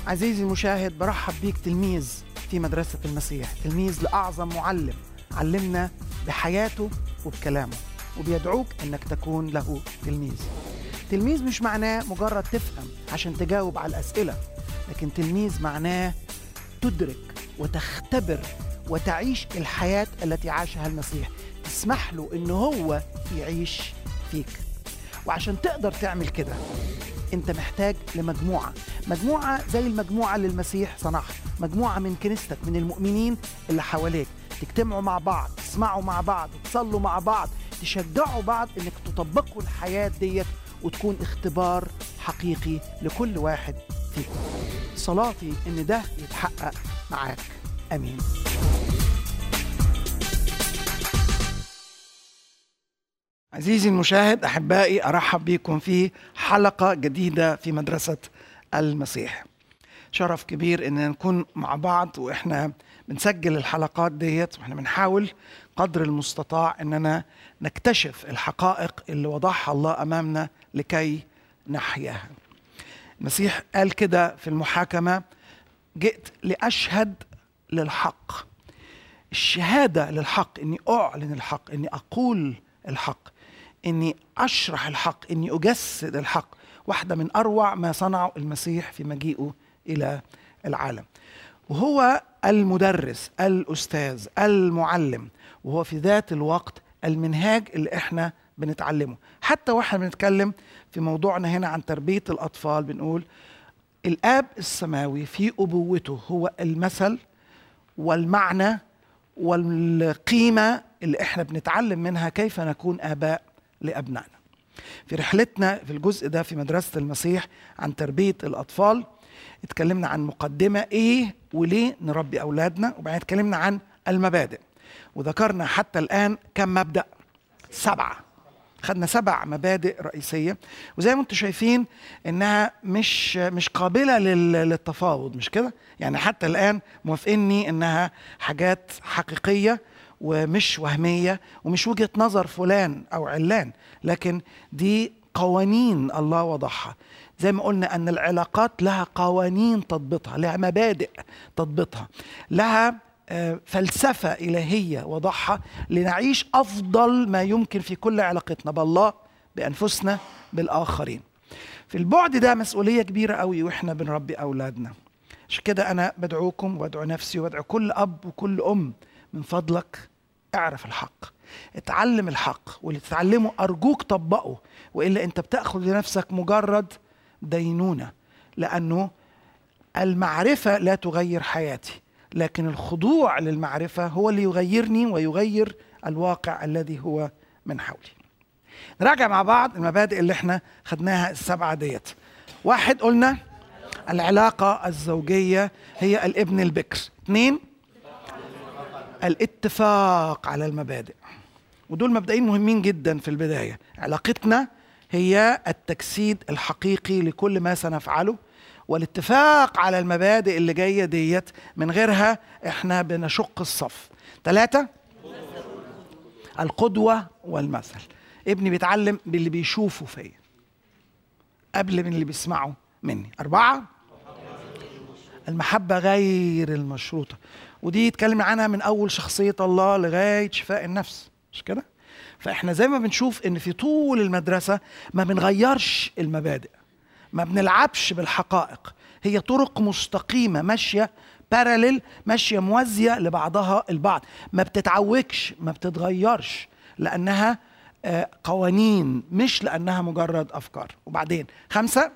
عزيزي المشاهد برحب بيك تلميذ في مدرسة المسيح تلميذ لأعظم معلم علمنا بحياته وبكلامه وبيدعوك أنك تكون له تلميذ تلميذ مش معناه مجرد تفهم عشان تجاوب على الأسئلة لكن تلميذ معناه تدرك وتختبر وتعيش الحياة التي عاشها المسيح تسمح له أنه هو يعيش فيك وعشان تقدر تعمل كده انت محتاج لمجموعة مجموعة زي المجموعة اللي المسيح صنعها مجموعة من كنيستك من المؤمنين اللي حواليك تجتمعوا مع بعض تسمعوا مع بعض تصلوا مع بعض تشجعوا بعض انك تطبقوا الحياة ديت وتكون اختبار حقيقي لكل واحد فيكم صلاتي ان ده يتحقق معاك امين عزيزي المشاهد احبائي ارحب بكم في حلقه جديده في مدرسه المسيح شرف كبير ان نكون مع بعض واحنا بنسجل الحلقات ديت واحنا بنحاول قدر المستطاع اننا نكتشف الحقائق اللي وضعها الله امامنا لكي نحياها المسيح قال كده في المحاكمه جئت لاشهد للحق الشهاده للحق اني اعلن الحق اني اقول الحق اني اشرح الحق اني اجسد الحق واحده من اروع ما صنعه المسيح في مجيئه الى العالم وهو المدرس الاستاذ المعلم وهو في ذات الوقت المنهاج اللي احنا بنتعلمه حتى واحنا بنتكلم في موضوعنا هنا عن تربيه الاطفال بنقول الاب السماوي في ابوته هو المثل والمعنى والقيمه اللي احنا بنتعلم منها كيف نكون اباء لابنائنا. في رحلتنا في الجزء ده في مدرسه المسيح عن تربيه الاطفال اتكلمنا عن مقدمه ايه وليه نربي اولادنا وبعدين اتكلمنا عن المبادئ وذكرنا حتى الان كم مبدا؟ سبعه. خدنا سبع مبادئ رئيسيه وزي ما انتم شايفين انها مش مش قابله للتفاوض مش كده؟ يعني حتى الان موافقيني انها حاجات حقيقيه ومش وهميه ومش وجهه نظر فلان او علان لكن دي قوانين الله وضعها زي ما قلنا ان العلاقات لها قوانين تضبطها لها مبادئ تضبطها لها فلسفه الهيه وضعها لنعيش افضل ما يمكن في كل علاقتنا بالله بانفسنا بالاخرين في البعد ده مسؤوليه كبيره قوي واحنا بنربي اولادنا عشان كده انا بدعوكم وادعو نفسي وادعو كل اب وكل ام من فضلك اعرف الحق اتعلم الحق واللي تتعلمه ارجوك طبقه والا انت بتاخذ لنفسك مجرد دينونه لانه المعرفه لا تغير حياتي لكن الخضوع للمعرفه هو اللي يغيرني ويغير الواقع الذي هو من حولي نراجع مع بعض المبادئ اللي احنا خدناها السبعه ديت واحد قلنا العلاقه الزوجيه هي الابن البكر اثنين الاتفاق على المبادئ ودول مبدئين مهمين جدا في البدايه علاقتنا هي التجسيد الحقيقي لكل ما سنفعله والاتفاق على المبادئ اللي جايه ديت من غيرها احنا بنشق الصف ثلاثة القدوة والمثل ابني بيتعلم باللي بيشوفه فيا قبل من اللي بيسمعه مني أربعة المحبة غير المشروطة ودي اتكلم عنها من اول شخصيه الله لغايه شفاء النفس مش كده فاحنا زي ما بنشوف ان في طول المدرسه ما بنغيرش المبادئ ما بنلعبش بالحقائق هي طرق مستقيمه ماشيه باراليل ماشيه موازيه لبعضها البعض ما بتتعوجش ما بتتغيرش لانها قوانين مش لانها مجرد افكار وبعدين خمسه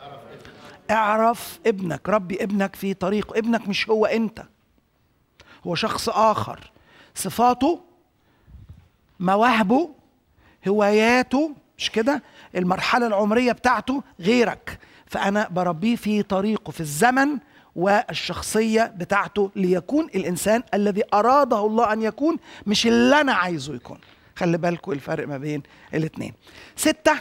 اعرف ابنك ربي ابنك في طريقه ابنك مش هو انت هو شخص اخر صفاته مواهبه هواياته مش كده المرحله العمريه بتاعته غيرك فانا بربيه في طريقه في الزمن والشخصيه بتاعته ليكون الانسان الذي اراده الله ان يكون مش اللي انا عايزه يكون خلي بالكم الفرق ما بين الاثنين ستة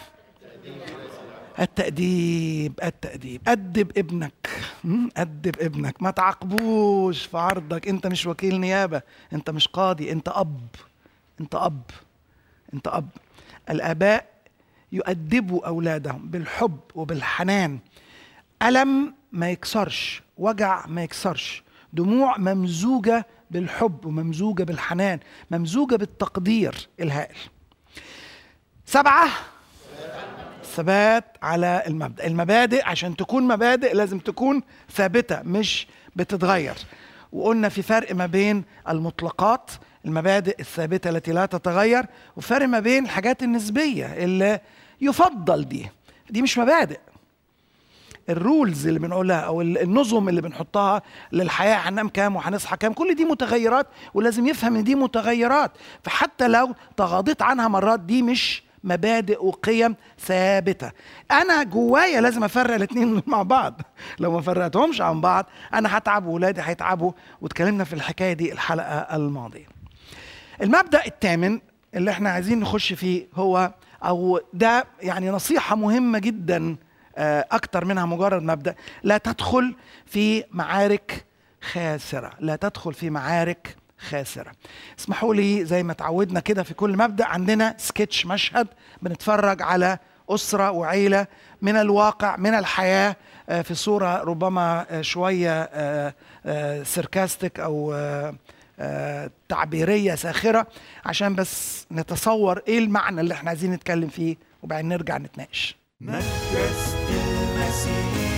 التأديب التأديب أدب ابنك أدب ابنك ما تعاقبوش في عرضك أنت مش وكيل نيابة أنت مش قاضي أنت أب أنت أب أنت أب الآباء يؤدبوا أولادهم بالحب وبالحنان ألم ما يكسرش وجع ما يكسرش دموع ممزوجة بالحب وممزوجة بالحنان ممزوجة بالتقدير الهائل سبعة ثبات على المبدأ المبادئ عشان تكون مبادئ لازم تكون ثابتة مش بتتغير وقلنا في فرق ما بين المطلقات المبادئ الثابتة التي لا تتغير وفرق ما بين الحاجات النسبية اللي يفضل دي دي مش مبادئ الرولز اللي بنقولها او النظم اللي بنحطها للحياه هننام كام وهنصحى كام كل دي متغيرات ولازم يفهم ان دي متغيرات فحتى لو تغاضيت عنها مرات دي مش مبادئ وقيم ثابته انا جوايا لازم افرق الاثنين مع بعض لو ما فرقتهمش عن بعض انا هتعب واولادي هيتعبوا واتكلمنا في الحكايه دي الحلقه الماضيه المبدا الثامن اللي احنا عايزين نخش فيه هو او ده يعني نصيحه مهمه جدا اكتر منها مجرد مبدا لا تدخل في معارك خاسره لا تدخل في معارك خاسره اسمحوا لي زي ما تعودنا كده في كل مبدا عندنا سكتش مشهد بنتفرج على اسره وعيله من الواقع من الحياه في صوره ربما شويه سيركاستيك او تعبيريه ساخره عشان بس نتصور ايه المعنى اللي احنا عايزين نتكلم فيه وبعدين نرجع نتناقش مدرسة المسيح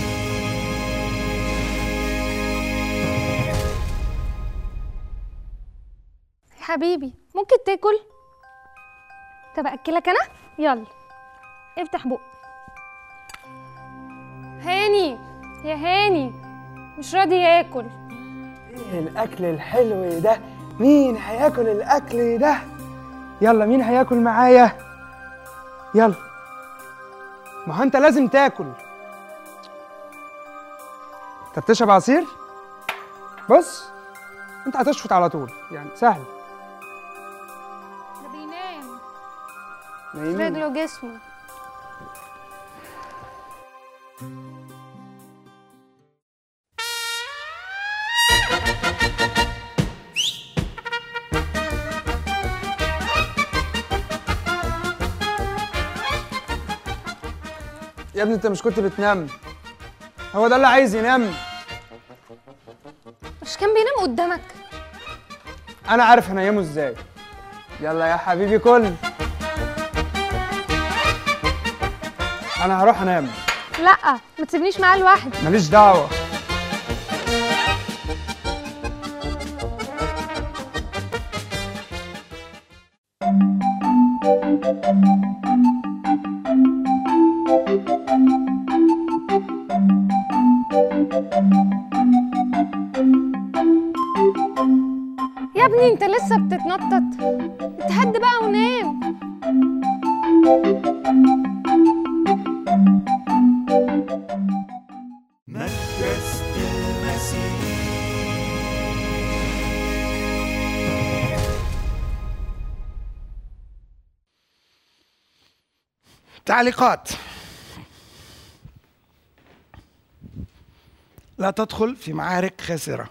حبيبي ممكن تاكل طب اكلك انا يلا افتح بق هاني يا هاني مش راضي ياكل ايه الاكل الحلو ده مين هياكل الاكل ده يلا مين هياكل معايا يلا ما هو انت لازم تاكل انت بتشرب عصير بص انت هتشفط على طول يعني سهل ده بينام نايمين. رجله جسمه يا ابني انت مش كنت بتنام هو ده اللي عايز ينام مش كان بينام قدامك انا عارف هنيمه ازاي يلا يا حبيبي كل انا هروح انام لا ما تسيبنيش معاه لوحدي ماليش دعوه يا ابني انت لسه بتتنطط اتهد بقى ونام مدرسة المسيح تعليقات لا تدخل في معارك خاسرة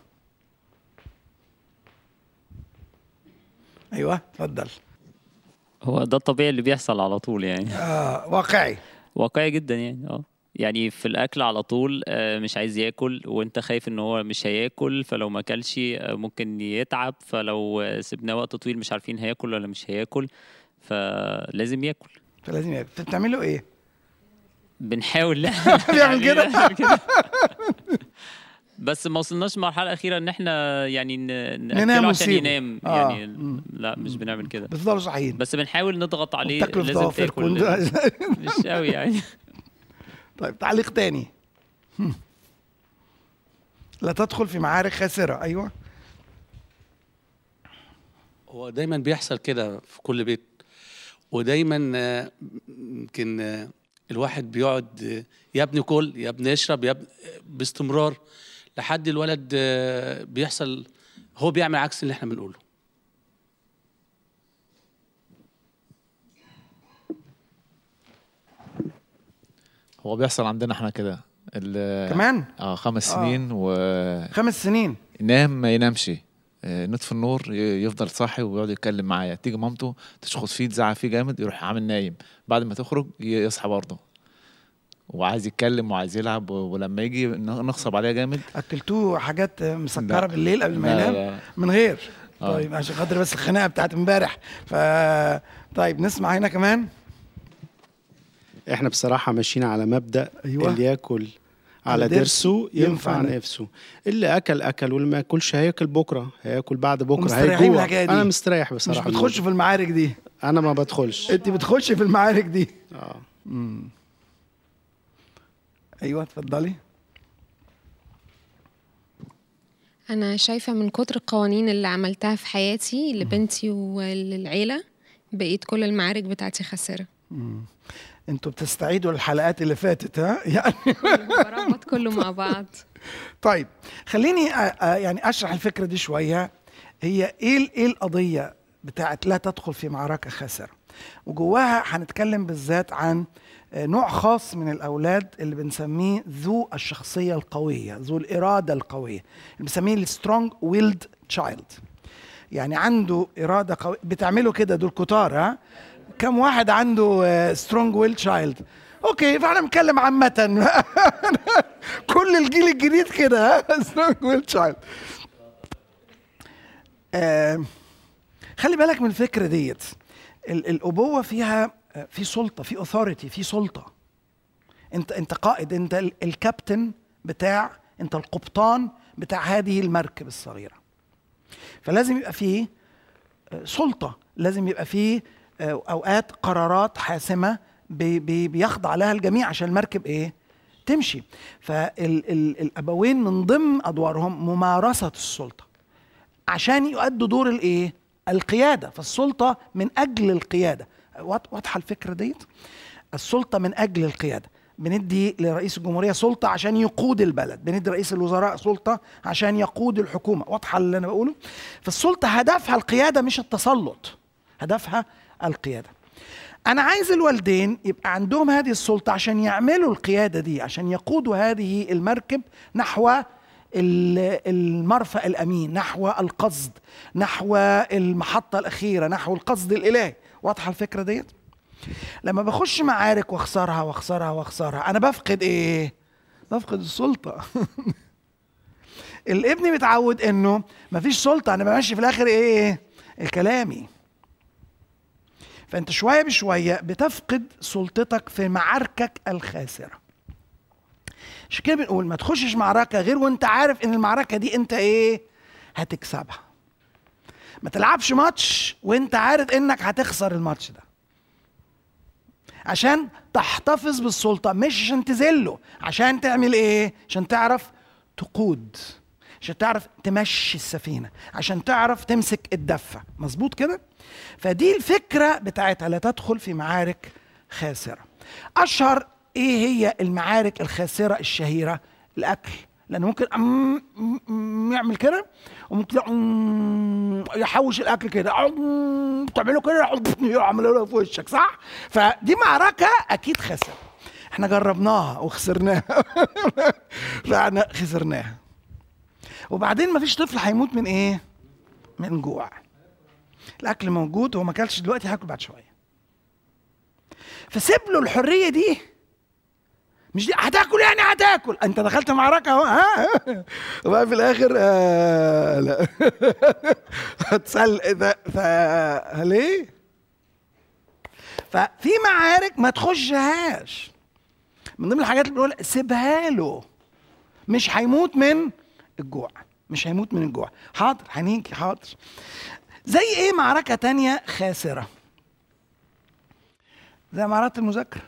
ايوه اتفضل هو ده الطبيعي اللي بيحصل على طول يعني آه واقعي واقعي جدا يعني اه يعني في الاكل على طول آه، مش عايز ياكل وانت خايف ان هو مش هياكل فلو ما اكلش آه، ممكن يتعب فلو آه، سيبناه وقت طويل مش عارفين هياكل ولا مش هياكل فلازم ياكل فلازم يبقى. بتعملوا ايه؟ بنحاول بيعمل كده؟ بنعمل كده. بس ما وصلناش المرحله الاخيره ان احنا يعني ن- ننام ناكله عشان ونسيبه. ينام آه. يعني مم. لا مش بنعمل كده بتفضلوا صاحيين بس بنحاول نضغط عليه تاكلوا في لازم ضوافركم تاكل مش قوي يعني طيب تعليق تاني هم. لا تدخل في معارك خاسرة ايوه هو دايما بيحصل كده في كل بيت ودايما آه، يمكن آه، الواحد بيقعد آه، يا ابني كل يا ابني اشرب يا ابني باستمرار لحد الولد آه، بيحصل هو بيعمل عكس اللي احنا بنقوله هو بيحصل عندنا احنا كده ال- كمان اه خمس آه. سنين ونام خمس سنين ما ينامش آه، نطفي النور ي- يفضل صاحي ويقعد يتكلم معايا تيجي مامته تشخط فيه تزعق فيه جامد يروح عامل نايم بعد ما تخرج ي- يصحى برضه وعايز يتكلم وعايز يلعب و- ولما يجي ن- نغصب عليه جامد اكلتوه حاجات مسكره لا. بالليل قبل ما لا، ينام لا. من غير آه. طيب عشان خاطر بس الخناقه بتاعت امبارح ف طيب نسمع هنا كمان احنا بصراحة ماشيين على مبدأ أيوة. اللي ياكل على على ضرسه ضرسه ينفع ينفع نفسه. نفسه اللي اكل اكل واللي ما ياكلش هياكل بكره هياكل بعد بكره ومستريحين من هيجوع الحكاية دي. انا مستريح مش بصراحه بتخش في المعارك دي انا ما بدخلش انت بتخش في المعارك دي اه ايوه اتفضلي انا شايفه من كتر القوانين اللي عملتها في حياتي لبنتي وللعيله بقيت كل المعارك بتاعتي خساره انتوا بتستعيدوا الحلقات اللي فاتت ها يعني بربط كله مع بعض طيب خليني أ- أ- يعني اشرح الفكره دي شويه هي ايه ال- ايه القضيه بتاعت لا تدخل في معركه خاسره وجواها هنتكلم بالذات عن آه، نوع خاص من الاولاد اللي بنسميه ذو الشخصيه القويه ذو الاراده القويه اللي بنسميه السترونج ويلد تشايلد يعني عنده اراده قويه بتعملوا كده دول كتار ها كم واحد عنده سترونج ويل تشايلد اوكي فاحنا بنتكلم عامه كل الجيل الجديد كده سترونج ويل تشايلد خلي بالك من الفكره ديت ال- الابوه فيها آه، في سلطه في اوثوريتي في سلطه انت انت قائد انت ال- الكابتن بتاع انت القبطان بتاع هذه المركب الصغيره فلازم يبقى فيه آه، سلطه لازم يبقى فيه آه، اوقات قرارات حاسمه بي- بي- بيخضع لها الجميع عشان المركب ايه تمشي فالابوين من ضمن ادوارهم ممارسه السلطه عشان يؤدوا دور الايه القياده فالسلطه من اجل القياده واض- واضحه الفكره ديت السلطه من اجل القياده بندي لرئيس الجمهوريه سلطه عشان يقود البلد بندي رئيس الوزراء سلطه عشان يقود الحكومه واضحه اللي انا بقوله فالسلطه هدفها القياده مش التسلط هدفها القياده انا عايز الوالدين يبقى عندهم هذه السلطه عشان يعملوا القياده دي عشان يقودوا هذه المركب نحو ال- المرفأ الامين نحو القصد نحو المحطه الاخيره نحو القصد الالهي واضحه الفكره ديت لما بخش معارك واخسرها واخسرها واخسرها انا بفقد ايه بفقد السلطه الابن متعود انه مفيش سلطه انا بمشي في الاخر ايه كلامي فانت شويه بشويه بتفقد سلطتك في معاركك الخاسره عشان كده بنقول ما تخشش معركه غير وانت عارف ان المعركه دي انت ايه هتكسبها ما تلعبش ماتش وانت عارف انك هتخسر الماتش ده عشان تحتفظ بالسلطه مش عشان تذله عشان تعمل ايه عشان تعرف تقود عشان تعرف تمشي السفينه عشان تعرف تمسك الدفه مظبوط كده فدي الفكره بتاعتها لا تدخل في معارك خاسره اشهر ايه هي المعارك الخاسره الشهيره الاكل لانه ممكن أم- أم- يعمل كده وممكن أم- يحوش الاكل كده أم- تعمله كده يعملوا له في وشك صح فدي معركه اكيد خسر احنا جربناها وخسرناها فاحنا خسرناها وبعدين مفيش طفل هيموت من ايه من جوع الاكل موجود هو ما اكلش دلوقتي هاكل بعد شويه فسيب له الحريه دي مش دي هتاكل يعني هتاكل انت دخلت معركه اهو ها وبقى في الاخر آه لا هتسل ده ف ليه ففي معارك ما تخشهاش من ضمن الحاجات اللي بنقول سيبها له مش هيموت من الجوع مش هيموت من الجوع حاضر هنيجي حاضر زي ايه معركة تانية خاسرة زي معركة المذاكرة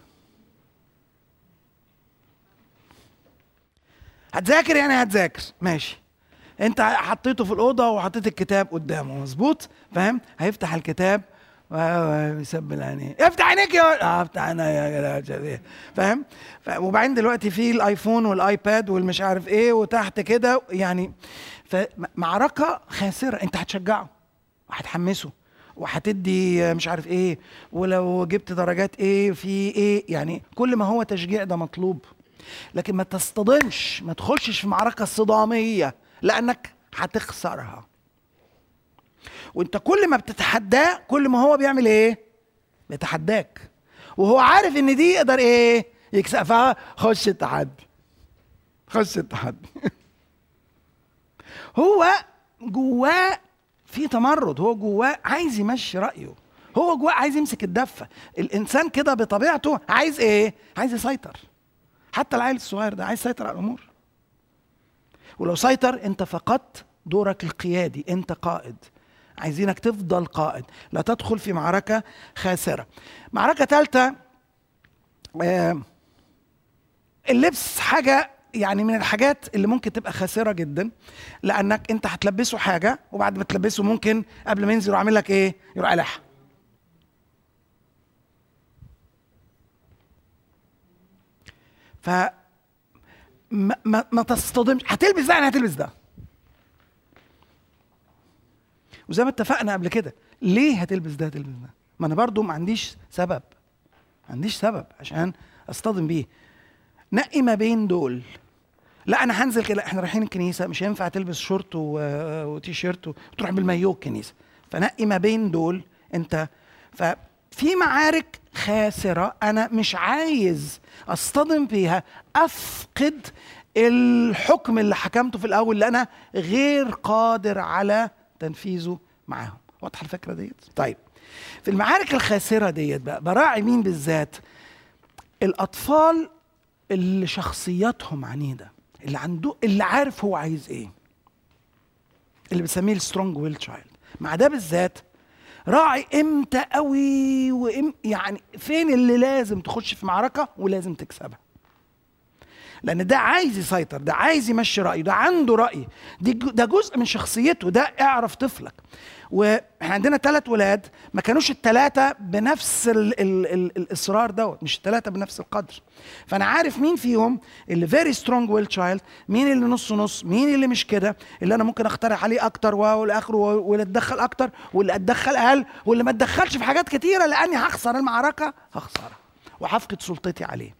هتذاكر يعني هتذاكر ماشي انت حطيته في الأوضة وحطيت الكتاب قدامه مظبوط فاهم هيفتح الكتاب يسبل عينيه افتح عينيك يا اه افتح عينيا يا جدع. فاهم ف- وبعدين دلوقتي في الايفون والايباد والمش عارف ايه وتحت كده يعني فمعركة خاسرة انت هتشجعه وهتحمسه وهتدي مش عارف ايه ولو جبت درجات ايه في ايه يعني كل ما هو تشجيع ده مطلوب لكن ما تصطدمش ما تخشش في معركة صدامية لأنك هتخسرها وانت كل ما بتتحداه كل ما هو بيعمل ايه بيتحداك وهو عارف ان دي يقدر ايه يكسفها خش التحدي خش التحدي هو جواه في تمرد هو جواه عايز يمشي رايه هو جواه عايز يمسك الدفه الانسان كده بطبيعته عايز ايه عايز يسيطر حتى العيل الصغير ده عايز يسيطر على الامور ولو سيطر انت فقدت دورك القيادي انت قائد عايزينك تفضل قائد لا تدخل في معركة خاسرة معركة ثالثة آه اللبس حاجة يعني من الحاجات اللي ممكن تبقى خاسرة جدا لأنك أنت هتلبسه حاجة وبعد ما تلبسه ممكن قبل ما ينزل يروح عامل لك إيه؟ يروح قلعها ف ما, ما, ما تصطدمش هتلبس ده يعني هتلبس ده وزي ما اتفقنا قبل كده ليه هتلبس ده هتلبس ده ما انا برضو ما عنديش سبب ما عنديش سبب عشان اصطدم بيه نقي ما بين دول لا انا هنزل كده احنا رايحين الكنيسه مش هينفع تلبس شورت و- وتي شيرت وتروح بالمايو الكنيسه فنقي ما بين دول انت ففي معارك خاسره انا مش عايز اصطدم فيها افقد الحكم اللي حكمته في الاول اللي انا غير قادر على تنفيذه معاهم واضحه الفكره ديت طيب في المعارك الخاسره ديت بقى براعي مين بالذات الاطفال اللي شخصياتهم عنيده اللي عنده اللي عارف هو عايز ايه اللي بنسميه السترونج ويل تشايلد مع ده بالذات راعي امتى قوي وام يعني فين اللي لازم تخش في معركه ولازم تكسبها لان ده عايز يسيطر ده عايز يمشي رايه ده عنده راي دي جو- ده جزء من شخصيته ده اعرف طفلك واحنا عندنا ثلاث ولاد ما كانوش الثلاثه بنفس ال ال ال الاصرار دوت مش الثلاثه بنفس القدر فانا عارف مين فيهم اللي فيري سترونج ويل تشايلد مين اللي نص نص مين اللي مش كده اللي انا ممكن اقترح عليه اكتر والاخر واللي اتدخل اكتر واللي اتدخل اقل واللي ما اتدخلش في حاجات كتيره لاني هخسر المعركه هخسرها وهفقد سلطتي عليه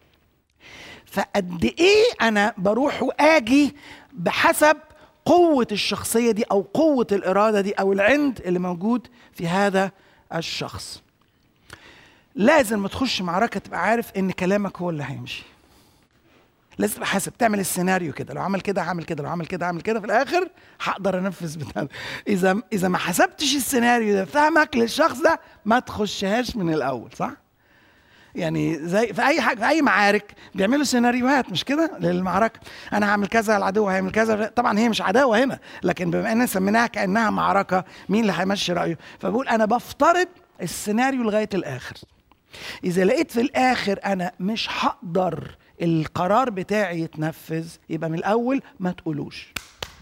فقد ايه انا بروح واجي بحسب قوة الشخصية دي أو قوة الإرادة دي أو العند اللي موجود في هذا الشخص لازم ما تخش معركة تبقى عارف إن كلامك هو اللي هيمشي لازم تبقى حاسب تعمل السيناريو كده لو عمل كده هعمل كده لو عمل كده هعمل كده في الآخر هقدر أنفذ بتاع ده. إذا إذا ما حسبتش السيناريو ده فهمك للشخص ده ما تخشهاش من الأول صح؟ يعني زي في اي حاجه في اي معارك بيعملوا سيناريوهات مش كده للمعركه انا هعمل كذا العدو هيعمل كذا طبعا هي مش عداوه هنا لكن بما ان سميناها كانها معركه مين اللي هيمشي رايه فبقول انا بفترض السيناريو لغايه الاخر اذا لقيت في الاخر انا مش هقدر القرار بتاعي يتنفذ يبقى من الاول ما تقولوش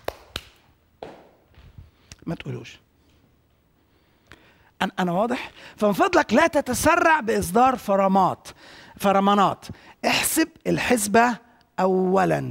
ما تقولوش أنا أنا واضح؟ فمن فضلك لا تتسرع بإصدار فرمات فرمانات احسب الحسبة أولا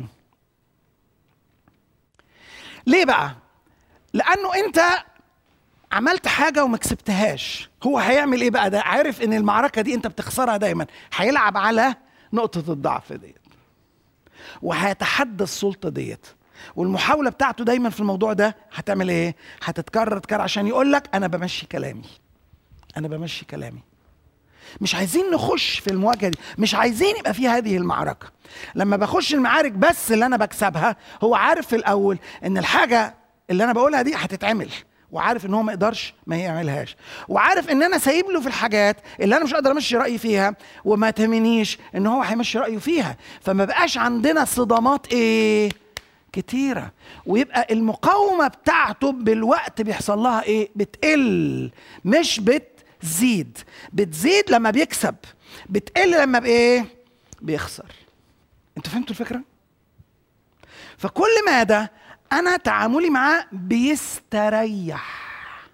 ليه بقى؟ لأنه أنت عملت حاجة وما كسبتهاش هو هيعمل إيه بقى ده عارف إن المعركة دي أنت بتخسرها دايما هيلعب على نقطة الضعف ديت وهيتحدى السلطة ديت والمحاولة بتاعته دايما في الموضوع ده هتعمل ايه؟ هتتكرر تكرر عشان يقول لك انا بمشي كلامي. انا بمشي كلامي. مش عايزين نخش في المواجهة دي، مش عايزين يبقى في هذه المعركة. لما بخش المعارك بس اللي انا بكسبها هو عارف في الاول ان الحاجة اللي انا بقولها دي هتتعمل. وعارف ان هو ما يقدرش ما يعملهاش وعارف ان انا سايب له في الحاجات اللي انا مش قادر امشي رايي فيها وما تهمنيش ان هو هيمشي رايه فيها فما بقاش عندنا صدامات ايه كتيرة ويبقى المقاومة بتاعته بالوقت بيحصل لها ايه بتقل مش بتزيد بتزيد لما بيكسب بتقل لما بايه بيخسر انتوا فهمتوا الفكرة فكل ما ده انا تعاملي معاه بيستريح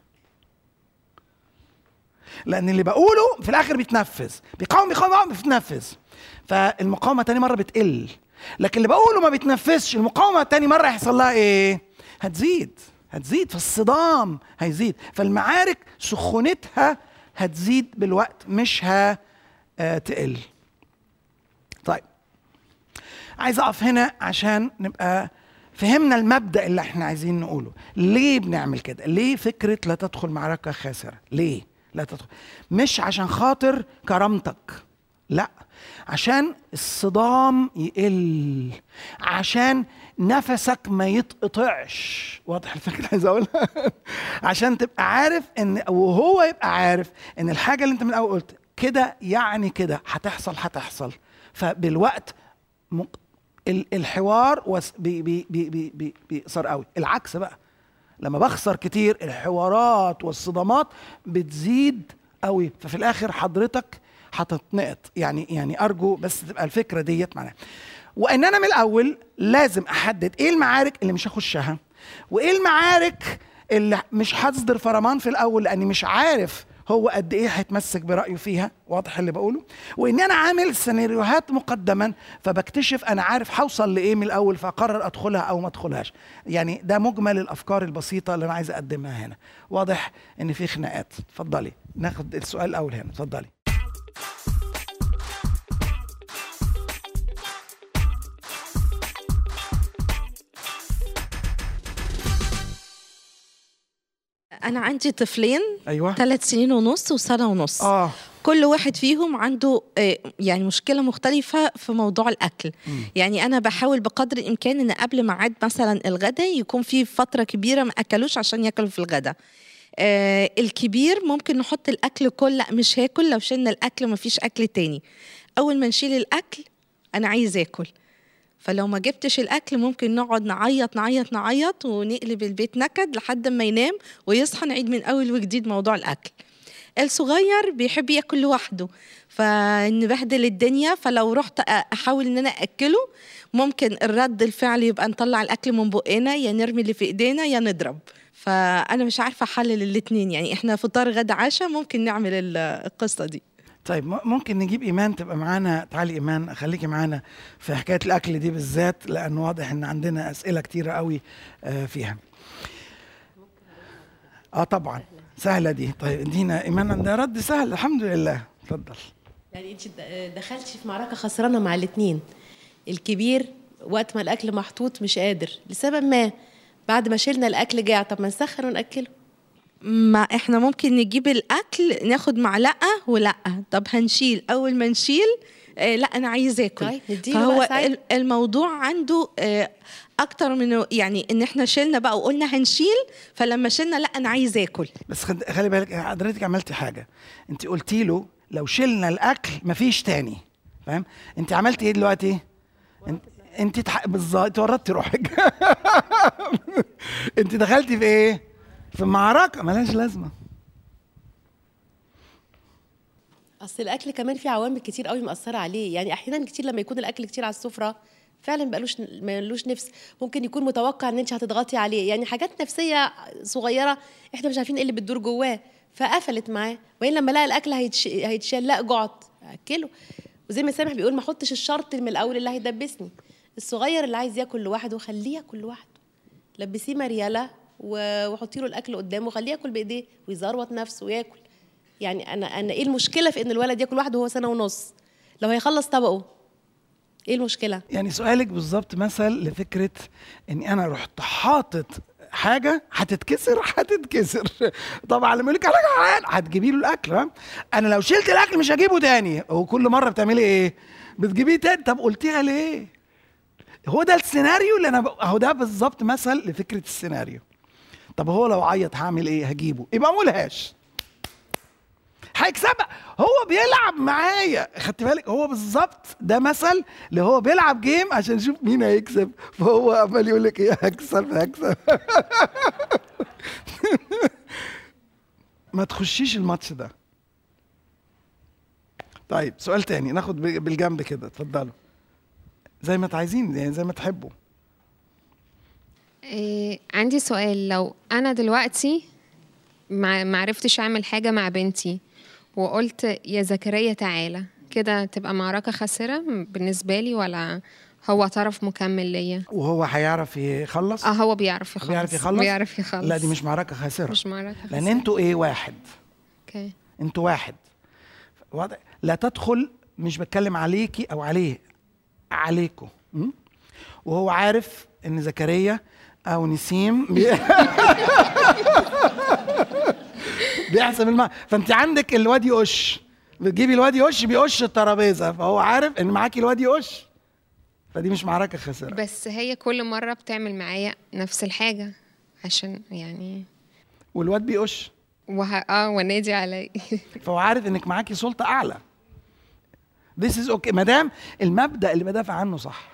لان اللي بقوله في الاخر بيتنفذ بيقاوم بيقاوم بيقاوم بيتنفذ فالمقاومه تاني مره بتقل لكن اللي بقوله ما بيتنفذش المقاومه تاني مره هيحصل لها ايه هتزيد هتزيد فالصدام هيزيد فالمعارك سخونتها هتزيد بالوقت مش هتقل طيب عايز اقف هنا عشان نبقى فهمنا المبدا اللي احنا عايزين نقوله ليه بنعمل كده ليه فكره لا تدخل معركه خاسره ليه لا تدخل مش عشان خاطر كرامتك لا عشان الصدام يقل عشان نفسك ما يتقطعش واضح الفكره اللي عايز اقولها عشان تبقى عارف ان وهو يبقى عارف ان الحاجه اللي انت من الاول قلت كده يعني كده هتحصل هتحصل فبالوقت م- ال- الحوار وس- بي بي بي بي بي بيقصر قوي العكس بقى لما بخسر كتير الحوارات والصدامات بتزيد قوي ففي الاخر حضرتك هتتنقط يعني يعني ارجو بس تبقى الفكره ديت معناها وان انا من الاول لازم احدد ايه المعارك اللي مش هخشها وايه المعارك اللي مش هتصدر فرمان في الاول لاني مش عارف هو قد ايه هيتمسك برايه فيها واضح اللي بقوله وان انا عامل سيناريوهات مقدما فبكتشف انا عارف هوصل لايه من الاول فاقرر ادخلها او ما ادخلهاش يعني ده مجمل الافكار البسيطه اللي انا عايز اقدمها هنا واضح ان في خناقات اتفضلي ناخد السؤال الاول هنا اتفضلي أنا عندي طفلين ايوه ثلاث سنين ونص وسنة ونص اه كل واحد فيهم عنده آه، يعني مشكلة مختلفة في موضوع الأكل يعني أنا بحاول بقدر الإمكان إن قبل ميعاد مثلا الغداء يكون في فترة كبيرة ما أكلوش عشان ياكلوا في الغداء آه الكبير ممكن نحط الأكل كل لا مش هاكل لو شلنا الأكل ما فيش أكل تاني أول ما نشيل الأكل أنا عايز آكل فلو ما جبتش الاكل ممكن نقعد نعيط نعيط نعيط ونقلب البيت نكد لحد ما ينام ويصحى نعيد من اول وجديد موضوع الاكل الصغير بيحب ياكل لوحده فنبهدل الدنيا فلو رحت أ- احاول ان انا اكله ممكن الرد الفعل يبقى نطلع الاكل من بقنا يا نرمي اللي في ايدينا يا نضرب فانا مش عارفه احلل الاتنين يعني احنا فطار غدا عشاء ممكن نعمل ال- القصه دي طيب م- ممكن نجيب ايمان تبقى معانا تعالي ايمان خليكي معانا في حكايه الاكل دي بالذات لان واضح ان عندنا اسئله كتيره قوي آه، فيها اه طبعا سهله دي طيب ادينا ايمان ده رد سهل الحمد لله اتفضل يعني انت د- دخلتي في معركه خسرانه مع الاثنين الكبير وقت ما الاكل محطوط مش قادر لسبب ما بعد ما شلنا الاكل جاع طب ما نسخن وناكله ما احنا ممكن نجيب الاكل ناخد معلقه ولا طب هنشيل اول ما نشيل آه لا انا عايز اكل طيب، نديله فهو بقى ساعتها. ال- الموضوع عنده آه اكتر من يعني ان احنا شلنا بقى وقلنا هنشيل فلما شلنا لا انا عايز اكل بس خد- خلي بالك حضرتك عملتي حاجه انت قلتي له لو شلنا الاكل مفيش تاني فاهم انت عملتي ايه دلوقتي انت انت تح... بالظبط ورطتي روحك انت دخلتي في ايه في معركه ملهاش لازمه اصل الاكل كمان فيه عوامل كتير قوي مأثره عليه يعني احيانا كتير لما يكون الاكل كتير على السفره فعلا مبقالوش ملوش نفس ممكن يكون متوقع ان انت هتضغطي عليه يعني حاجات نفسيه صغيره احنا مش عارفين ايه اللي بتدور جواه فقفلت معاه وبعدين لما لقى الاكل هيتش... هيتشال لا جعت اكله وزي ما سامح بيقول ما احطش الشرط من الاول اللي هيدبسني الصغير اللي عايز ياكل لوحده خليه ياكل لوحده لبسيه مرياله و- وحطي له الاكل قدامه وخليه ياكل بايديه ويزروط نفسه وياكل يعني انا انا ايه المشكله في ان الولد ياكل لوحده وهو سنه ونص لو هيخلص طبقه ايه المشكله يعني سؤالك بالظبط مثل لفكره اني انا رحت حاطط حاجه هتتكسر هتتكسر طبعا لما يقول لك على هتجيبي له الاكل ها انا لو شلت الاكل مش هجيبه تاني وكل مره بتعملي ايه بتجيبيه تاني طب قلتيها ليه هو ده السيناريو اللي انا ب... اهو ده بالظبط مثل لفكره السيناريو طب هو لو عيط هعمل ايه هجيبه يبقى ملهاش هيكسبها هو بيلعب معايا خدت بالك هو بالظبط ده مثل اللي هو بيلعب جيم عشان يشوف مين هيكسب فهو عمال يقول لك ايه هكسب هكسب ما تخشيش الماتش ده طيب سؤال تاني ناخد ب- بالجنب كده اتفضلوا زي ما عايزين يعني زي ما تحبوا إيه عندي سؤال لو انا دلوقتي ما ما عرفتش اعمل حاجه مع بنتي وقلت يا زكريا تعالى كده تبقى معركه خاسره بالنسبه لي ولا هو طرف مكمل ليا وهو هيعرف يخلص اه هو بيعرف يخلص بيعرف يخلص بيعرف يخلص لا دي مش معركه خاسره مش معركه لان خاسرة. انتوا ايه واحد اوكي انتوا واحد واضح لا تدخل مش بتكلم عليكي او عليه عليكم م? وهو عارف ان زكريا او نسيم بي... بيحسب الماء فانت عندك الواد يقش بتجيبي الواد يقش بيقش الترابيزه فهو عارف ان معاكي الواد يقش فدي مش معركه خسره بس هي كل مرة بتعمل معايا نفس الحاجة عشان يعني والواد بيقش وه... اه ونادي علي فهو عارف انك معاكي سلطه اعلى This is okay ما دام المبدا اللي بدافع عنه صح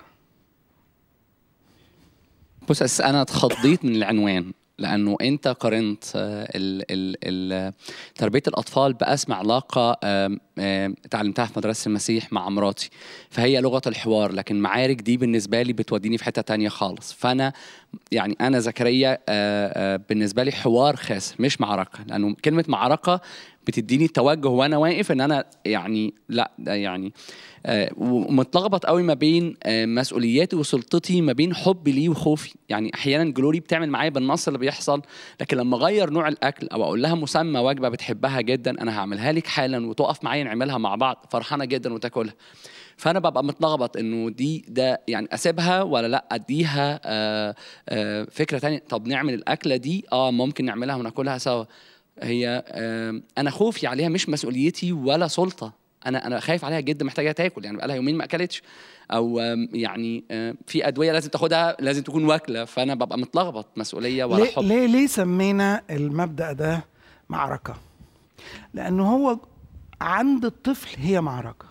بص أس انا اتخضيت من العنوان لانه انت قارنت آه، ال ال ال تربيه الاطفال باسمى علاقه آم، آم، اتعلمتها في مدرسه المسيح مع مراتي فهي لغه الحوار لكن معارك دي بالنسبه لي بتوديني في حته تانية خالص فانا يعني انا زكريا آه، آه، بالنسبه لي حوار خاص مش معركه لانه كلمه معركه بتديني توجه وانا واقف ان انا يعني لا ده يعني آه، ومتلخبط قوي ما بين آه، مسؤولياتي وسلطتي ما بين حبي ليه وخوفي يعني احيانا جلوري بتعمل معايا بالنص اللي بيحصل لكن لما اغير نوع الاكل او اقول لها مسمى وجبه بتحبها جدا انا هعملها لك حالا وتقف معايا نعملها مع بعض فرحانه جدا وتاكلها فانا ببقى متلخبط انه دي ده يعني اسيبها ولا لا اديها آه آه فكره تانية طب نعمل الاكله دي اه ممكن نعملها وناكلها سوا هي آه انا خوفي عليها مش مسؤوليتي ولا سلطه انا انا خايف عليها جدا محتاجه تاكل يعني بقالها يومين ما اكلتش او آم، يعني آه، في ادويه لازم تاخدها لازم تكون واكله فانا ببقى متلخبط مسؤوليه ولا ليه حب ليه ليه سمينا المبدا ده معركه لانه هو عند الطفل هي معركه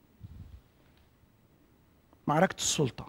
معركه السلطه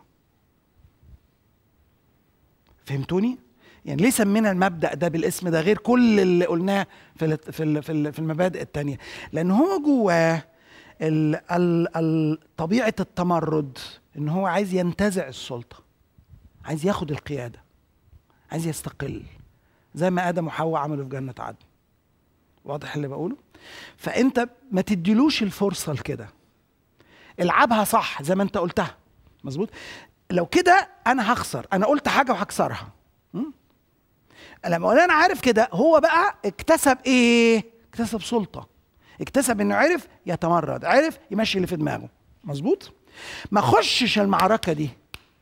فهمتوني يعني ليه سمينا المبدا ده بالاسم ده غير كل اللي قلناه في ال- في ال- في ال- في المبادئ التانية لان هو جواه ال- ال- ال- طبيعه التمرد ان هو عايز ينتزع السلطه عايز ياخد القياده عايز يستقل زي ما ادم وحواء عملوا في جنه عدن واضح اللي بقوله فانت ما تديلوش الفرصه لكده العبها صح زي ما انت قلتها مظبوط لو كده انا هخسر انا قلت حاجه وهكسرها م? لما اقول انا عارف كده هو بقى اكتسب ايه اكتسب سلطه اكتسب انه عرف يتمرد عرف يمشي اللي في دماغه مظبوط ما خشش المعركه دي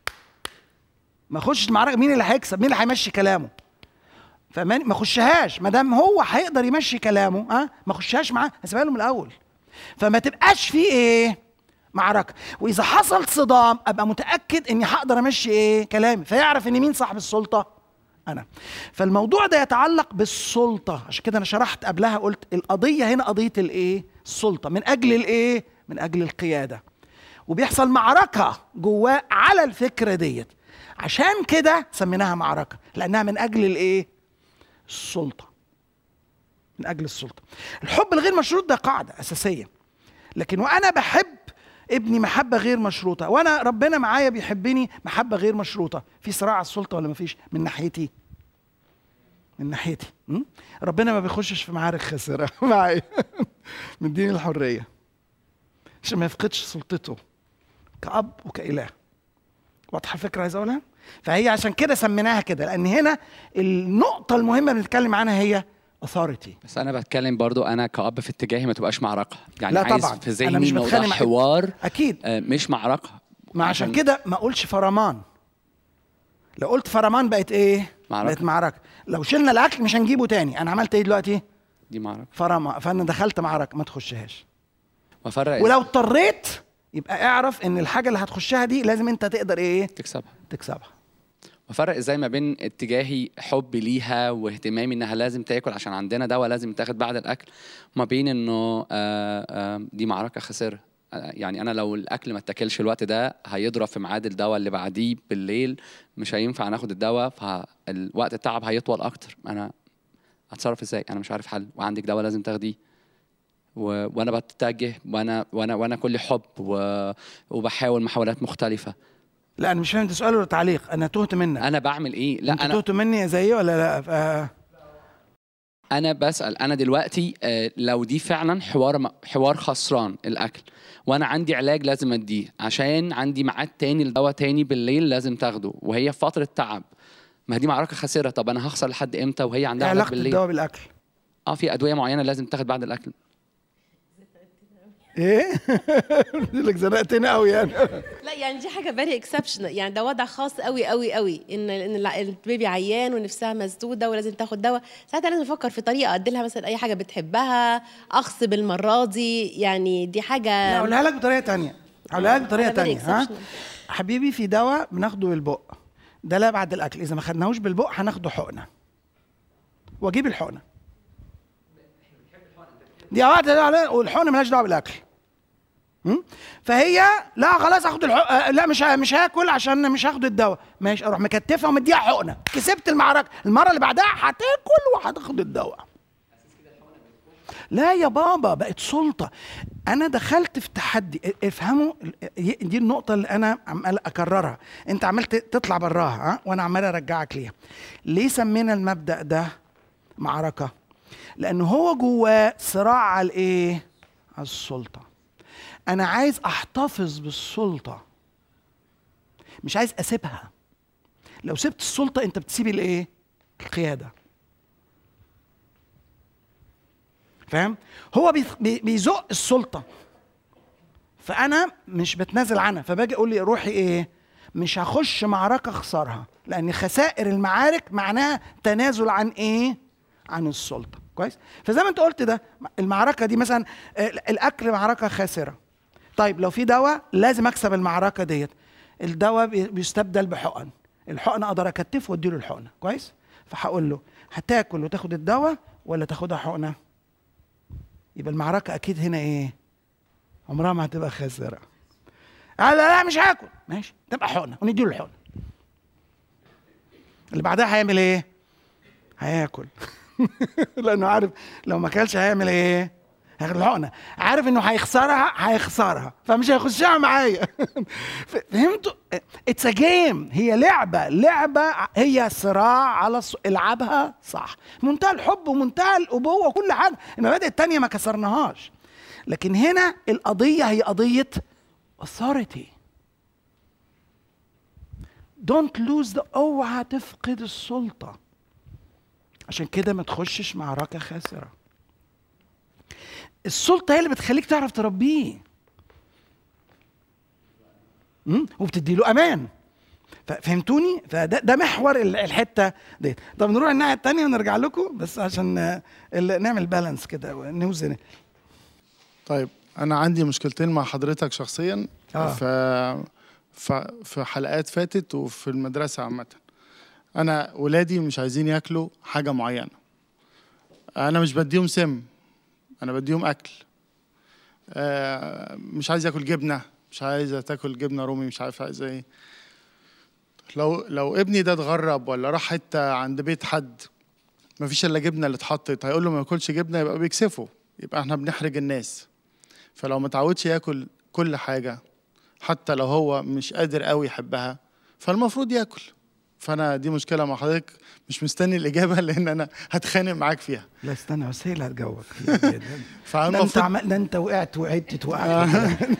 ما خشش المعركه مين اللي هيكسب مين اللي هيمشي كلامه فما ما خشهاش ما دام هو هيقدر يمشي كلامه ها ما خشهاش معاه هسيبها له من الاول فما تبقاش في ايه معركه واذا حصل صدام ابقى متاكد اني هقدر امشي ايه كلامي فيعرف ان مين صاحب السلطه انا فالموضوع ده يتعلق بالسلطه عشان كده انا شرحت قبلها قلت القضيه هنا قضيه الايه السلطه من اجل الايه من اجل القياده وبيحصل معركه جواه على الفكره ديت عشان كده سميناها معركه لانها من اجل الايه السلطه من اجل السلطه الحب الغير مشروط ده قاعده اساسيه لكن وانا بحب ابني محبه غير مشروطه وانا ربنا معايا بيحبني محبه غير مشروطه في صراع على السلطه ولا مفيش من ناحيتي من ناحيتي م? ربنا ما بيخشش في معارك خسره معايا مديني الحريه عشان ما يفقدش سلطته كأب وكإله واضحه الفكره عايز اقولها فهي عشان كده سميناها كده لان هنا النقطه المهمه اللي بنتكلم عنها هي authority بس انا بتكلم برضو انا كأب في اتجاهي ما تبقاش معركه يعني لا عايز طبعاً. في أنا مش ذهني بتخانق موضوع مع- حوار اكيد آه، مش معركه ما عشان كده ما اقولش فرمان لو قلت فرمان بقت ايه معركة. بقت معركه لو شلنا الاكل مش هنجيبه تاني انا عملت ايه دلوقتي دي معركه فرما فانا دخلت معركه ما تخشهاش وافرق ولو اضطريت يبقى اعرف ان الحاجه اللي هتخشها دي لازم انت تقدر ايه تكسبها تكسبها وفرق ازاي ما بين اتجاهي حبي ليها واهتمامي انها لازم تاكل عشان عندنا دواء لازم تاخد بعد الاكل وما بين انه آه، آه، دي معركه خسرها آه، يعني انا لو الاكل ما اتاكلش الوقت ده هيضرب في ميعاد الدواء اللي بعديه بالليل مش هينفع ناخد الدواء فالوقت التعب هيطول اكتر انا هتصرف ازاي انا مش عارف حل وعندك دواء لازم تاخديه و... وانا بتجه وانا وانا وانا كل حب و... وبحاول محاولات مختلفه لا انا مش فاهم ده سؤال ولا تعليق انا تهت منك انا بعمل ايه لا لا انت انا تهت مني زيي ولا لا ف... انا بسال انا دلوقتي آه، لو دي فعلا حوار م- حوار خسران الاكل وانا عندي علاج لازم اديه عشان عندي ميعاد تاني لدواء تاني بالليل لازم تاخده وهي في فتره تعب ما دي معركه خسره طب انا هخسر لحد امتى وهي ايه عندها علاج علاقه بالليل الدواء بالاكل اه في ادويه معينه لازم تاخد بعد الاكل ايه لك زنقتني قوي يعني لا يعني دي حاجه فيري اكسبشنال يعني ده وضع خاص قوي قوي قوي ان ان الع- البيبي عيان ونفسها مسدوده ولازم تاخد دواء ساعتها لازم افكر في طريقه ادي لها مثلا اي حاجه بتحبها اغصب المره دي يعني دي حاجه لا اقولها لك بطريقه تانية هقولها لك بطريقه أنا very تانية ها exceptional. حبيبي في دواء بناخده بالبق ده لا بعد الاكل اذا ما خدناهوش بالبق هناخده حقنه واجيب الحقنه دي واحده على والحقنه ملهاش دعوه بالاكل م? فهي لا خلاص اخد الحق... آه، لا مش ه- مش هاكل عشان مش هاخد الدواء ماشي اروح مكتفها ومديها حقنه كسبت المعركه المره اللي بعدها هتاكل وهتاخد الدواء لا يا بابا بقت سلطه انا دخلت في تحدي ا- افهموا ال- دي النقطه اللي انا عمال اكررها انت عمال ت- تطلع براها ها وانا عمال ارجعك ليها ليه سمينا المبدا ده معركه لان هو جواه صراع على الايه على السلطه انا عايز احتفظ بالسلطه مش عايز اسيبها لو سبت السلطه انت بتسيب الايه القياده فاهم هو بيث- بي- بيزق السلطه فانا مش بتنازل عنها فباجي اقول لي روحي ايه مش هخش معركه اخسرها لان خسائر المعارك معناها تنازل عن ايه عن السلطه كويس فزي ما انت قلت ده المعركه دي مثلا آه، الاكل معركه خاسره طيب لو في دواء لازم اكسب المعركه ديت الدواء بي- بيستبدل بحقن الحقن اقدر اكتفه واديله الحقنه كويس فهقول له هتاكل وتاخد الدواء ولا تاخدها حقنه يبقى المعركه اكيد هنا ايه عمرها ما هتبقى خاسره آه لا لا مش هاكل ماشي تبقى حقنه ونديله الحقنه اللي بعدها هيعمل ايه هياكل لانه عارف لو ما اكلش هيعمل ايه هياخد الحقنه عارف انه هيخسرها هيخسرها فمش هيخشها معايا ف- فهمتوا اتس ا جيم هي لعبه لعبه ع- هي صراع على الص... العبها صح منتهى الحب ومنتهى الابوه وكل حاجه المبادئ التانية ما كسرناهاش لكن هنا القضيه هي قضيه authority don't lose the اوعى تفقد السلطه عشان كده ما تخشش معركه خاسره السلطه هي اللي بتخليك تعرف تربيه مم؟ وبتدي له امان ف- فهمتوني فده ده محور ال- الحته دي طب نروح الناحيه الثانيه ونرجع لكم بس عشان آه، ال- نعمل بالانس كده ونوزن طيب انا عندي مشكلتين مع حضرتك شخصيا آه. ف... ف... في حلقات فاتت وفي المدرسه عامه انا ولادي مش عايزين ياكلوا حاجه معينه انا مش بديهم سم انا بديهم اكل آه مش عايز ياكل جبنه مش عايزه تاكل جبنه رومي مش عارف عايزه ايه لو لو ابني ده اتغرب ولا راح حته عند بيت حد مفيش الا جبنه اللي اتحطت هيقول له ما ياكلش جبنه يبقى بيكسفه يبقى احنا بنحرج الناس فلو ما تعودش ياكل كل حاجه حتى لو هو مش قادر قوي يحبها فالمفروض ياكل فانا دي مشكله مع حضرتك مش مستني الاجابه لان انا هتخانق معاك فيها لا استنى بس هي اللي هتجاوبك ده انت فالمفروض عمل ده انت وقعت وعدت وقعت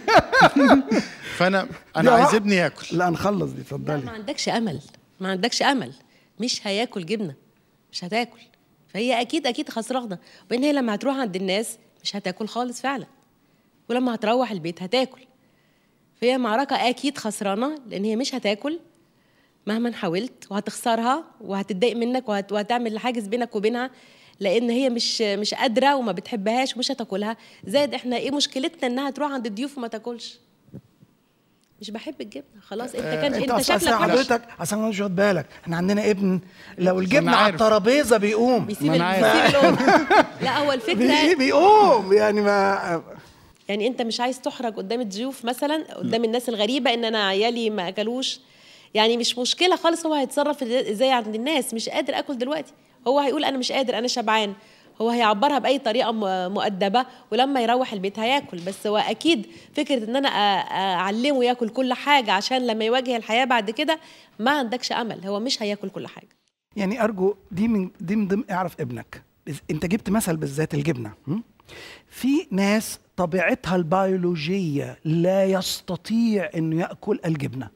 فانا دي انا عايز آراء. ابني ياكل لا نخلص دي ما اتفضلي عندكش امل ما عندكش امل مش هياكل جبنه مش هتاكل فهي اكيد اكيد خسرانه وبين هي لما هتروح عند الناس مش هتاكل خالص فعلا ولما هتروح البيت هتاكل فهي معركه اكيد خسرانه لان هي مش هتاكل مهما حاولت وهتخسرها وهتتضايق منك وهت... وهتعمل حاجز بينك وبينها لان هي مش مش قادره وما بتحبهاش ومش هتاكلها زائد احنا ايه مشكلتنا انها تروح عند الضيوف وما تاكلش مش بحب الجبنه خلاص انت كان انت انت اصل أصل شكلك وحش حضرتك اصل أنا مش واخد بالك احنا عندنا ابن لو الجبنه أنا على عارف. الترابيزه بيقوم بيسيب ما أنا ال- عارف. بيسيب الام لا هو بي- الفكره بيقوم يعني ما يعني انت مش عايز تحرج قدام الضيوف مثلا قدام الناس الغريبه ان انا عيالي ما اكلوش يعني مش مشكله خالص هو هيتصرف ازاي عند الناس مش قادر اكل دلوقتي هو هيقول انا مش قادر انا شبعان هو هيعبرها باي طريقه م- مؤدبه ولما يروح البيت هياكل بس هو اكيد فكره ان انا أ- اعلمه ياكل كل حاجه عشان لما يواجه الحياه بعد كده ما عندكش امل هو مش هياكل كل حاجه يعني ارجو دي من دي من ضمن اعرف ابنك بس انت جبت مثل بالذات الجبنه م? في ناس طبيعتها البيولوجيه لا يستطيع انه ياكل الجبنه